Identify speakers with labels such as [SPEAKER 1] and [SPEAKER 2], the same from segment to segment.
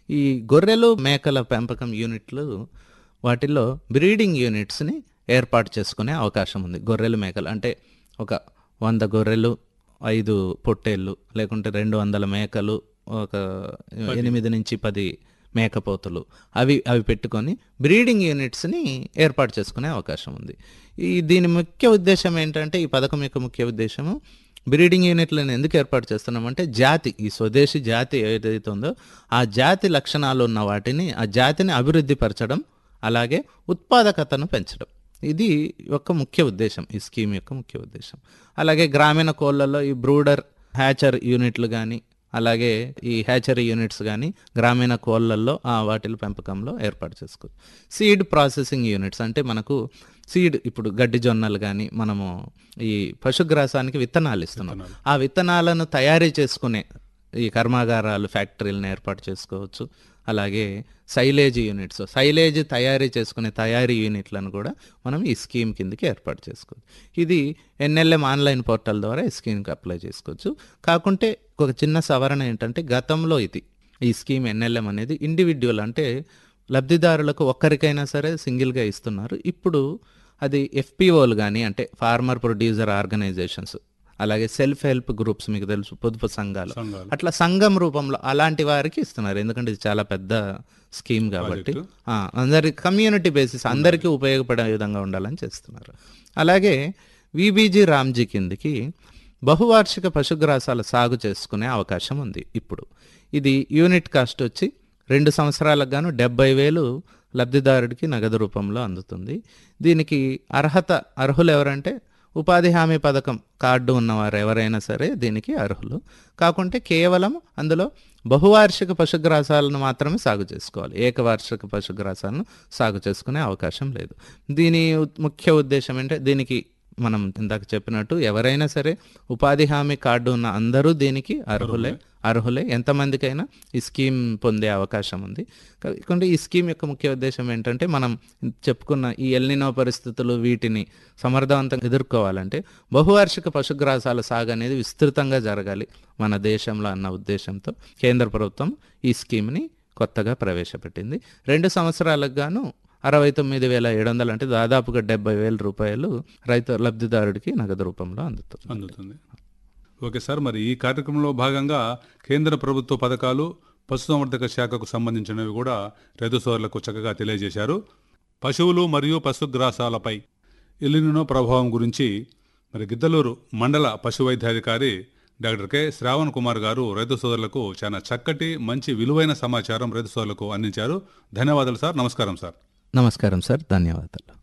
[SPEAKER 1] ఈ గొర్రెలు మేకల పెంపకం యూనిట్లు వాటిల్లో బ్రీడింగ్ యూనిట్స్ని ఏర్పాటు చేసుకునే అవకాశం ఉంది గొర్రెలు మేకలు అంటే ఒక వంద గొర్రెలు ఐదు పొట్టేళ్ళు లేకుంటే రెండు వందల మేకలు ఒక ఎనిమిది నుంచి పది మేకపోతులు అవి అవి పెట్టుకొని బ్రీడింగ్ యూనిట్స్ని ఏర్పాటు చేసుకునే అవకాశం ఉంది ఈ దీని ముఖ్య ఉద్దేశం ఏంటంటే ఈ పథకం యొక్క ముఖ్య ఉద్దేశము బ్రీడింగ్ యూనిట్లను ఎందుకు ఏర్పాటు చేస్తున్నామంటే జాతి ఈ స్వదేశీ జాతి ఏదైతే ఉందో ఆ జాతి లక్షణాలు ఉన్న వాటిని ఆ జాతిని అభివృద్ధి పరచడం అలాగే ఉత్పాదకతను పెంచడం ఇది యొక్క ముఖ్య ఉద్దేశం ఈ స్కీమ్ యొక్క ముఖ్య ఉద్దేశం అలాగే గ్రామీణ కోళ్ళల్లో ఈ బ్రూడర్ హ్యాచర్ యూనిట్లు కానీ అలాగే ఈ హ్యాచరీ యూనిట్స్ కానీ గ్రామీణ కోళ్ళల్లో ఆ వాటిల పెంపకంలో ఏర్పాటు చేసుకోవచ్చు సీడ్ ప్రాసెసింగ్ యూనిట్స్ అంటే మనకు సీడ్ ఇప్పుడు గడ్డి జొన్నలు కానీ మనము ఈ పశుగ్రాసానికి విత్తనాలు ఇస్తున్నాం ఆ విత్తనాలను తయారీ చేసుకునే ఈ కర్మాగారాలు ఫ్యాక్టరీలను ఏర్పాటు చేసుకోవచ్చు అలాగే సైలేజ్ యూనిట్స్ సైలేజ్ తయారీ చేసుకునే తయారీ యూనిట్లను కూడా మనం ఈ స్కీమ్ కిందకి ఏర్పాటు చేసుకోవచ్చు ఇది ఎన్ఎల్ఎం ఆన్లైన్ పోర్టల్ ద్వారా ఈ స్కీమ్కి అప్లై చేసుకోవచ్చు కాకుంటే ఒక చిన్న సవరణ ఏంటంటే గతంలో ఇది ఈ స్కీమ్ ఎన్ఎల్ఎం అనేది ఇండివిడ్యువల్ అంటే లబ్ధిదారులకు ఒక్కరికైనా సరే సింగిల్గా ఇస్తున్నారు ఇప్పుడు అది ఎఫ్పిఓలు కానీ అంటే ఫార్మర్ ప్రొడ్యూసర్ ఆర్గనైజేషన్స్ అలాగే సెల్ఫ్ హెల్ప్ గ్రూప్స్ మీకు తెలుసు పొదుపు సంఘాలు
[SPEAKER 2] సంఘాలు.
[SPEAKER 1] అట్లా సంఘం రూపంలో అలాంటి వారికి ఇస్తున్నారు ఎందుకంటే ఇది చాలా పెద్ద స్కీమ్ కాబట్టి ఆ, అందరి కమ్యూనిటీ బేసిస్ అందరికీ ఉపయోగపడే విధంగా ఉండాలని చేస్తున్నారు అలాగే విబీజీ రామ్జీ కిందికి బహువార్షిక పశుగ్రాసాల సాగు చేసుకునే అవకాశం ఉంది ఇప్పుడు ఇది యూనిట్ కాస్ట్ వచ్చి రెండు సంవత్సరాలకు గాను డెబ్బై వేలు లబ్ధిదారుడికి నగదు రూపంలో అందుతుంది దీనికి అర్హత అర్హులు ఎవరంటే ఉపాధి హామీ పథకం కార్డు ఉన్నవారు ఎవరైనా సరే దీనికి అర్హులు కాకుంటే కేవలం అందులో బహువార్షిక పశుగ్రాసాలను మాత్రమే సాగు చేసుకోవాలి ఏకవార్షిక పశుగ్రాసాలను సాగు చేసుకునే అవకాశం లేదు దీని ఉ- ముఖ్య ఉద్దేశం ఏంటంటే దీనికి మనం ఇందాక చెప్పినట్టు ఎవరైనా సరే ఉపాధి హామీ కార్డు ఉన్న అందరూ దీనికి అర్హులే అర్హులే ఎంతమందికైనా ఈ స్కీమ్ పొందే అవకాశం ఉంది కాకుంటే ఈ స్కీమ్ యొక్క ముఖ్య ఉద్దేశం ఏంటంటే మనం చెప్పుకున్న ఈ ఎల్నినో పరిస్థితులు వీటిని సమర్థవంతంగా ఎదుర్కోవాలంటే బహువార్షిక పశుగ్రాసాల సాగు అనేది విస్తృతంగా జరగాలి మన దేశంలో అన్న ఉద్దేశంతో కేంద్ర ప్రభుత్వం ఈ స్కీమ్ని కొత్తగా ప్రవేశపెట్టింది రెండు సంవత్సరాలకు గాను అరవై తొమ్మిది వేల ఏడు వందలు అంటే దాదాపుగా డెబ్బై వేల రూపాయలు రైతు లబ్ధిదారుడికి నగదు రూపంలో అందుతుంది
[SPEAKER 2] అందుతుంది ఓకే సార్ మరి ఈ కార్యక్రమంలో భాగంగా కేంద్ర ప్రభుత్వ పథకాలు పశుసంవర్ధక శాఖకు సంబంధించినవి కూడా రైతు సోదరులకు చక్కగా తెలియజేశారు పశువులు మరియు పశుగ్రాసాలపై ఎల్లినో ప్రభావం గురించి మరి గిద్దలూరు మండల పశు వైద్యాధికారి డాక్టర్ కె శ్రావణ్ కుమార్ గారు రైతు సోదరులకు చాలా చక్కటి మంచి విలువైన సమాచారం రైతు సోదరులకు అందించారు ధన్యవాదాలు సార్ నమస్కారం సార్
[SPEAKER 1] నమస్కారం సార్ ధన్యవాదాలు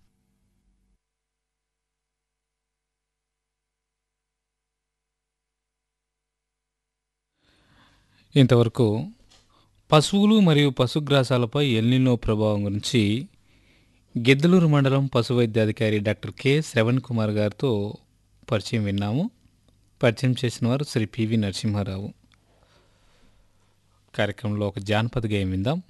[SPEAKER 3] ఇంతవరకు పశువులు మరియు పశుగ్రాసాలపై ఎల్నినో ప్రభావం గురించి గిద్దలూరు మండలం పశు వైద్యాధికారి డాక్టర్ కె శ్రవణ్ కుమార్ గారితో పరిచయం విన్నాము పరిచయం చేసిన వారు శ్రీ పివి నరసింహారావు కార్యక్రమంలో ఒక జానపద గేయం విందాం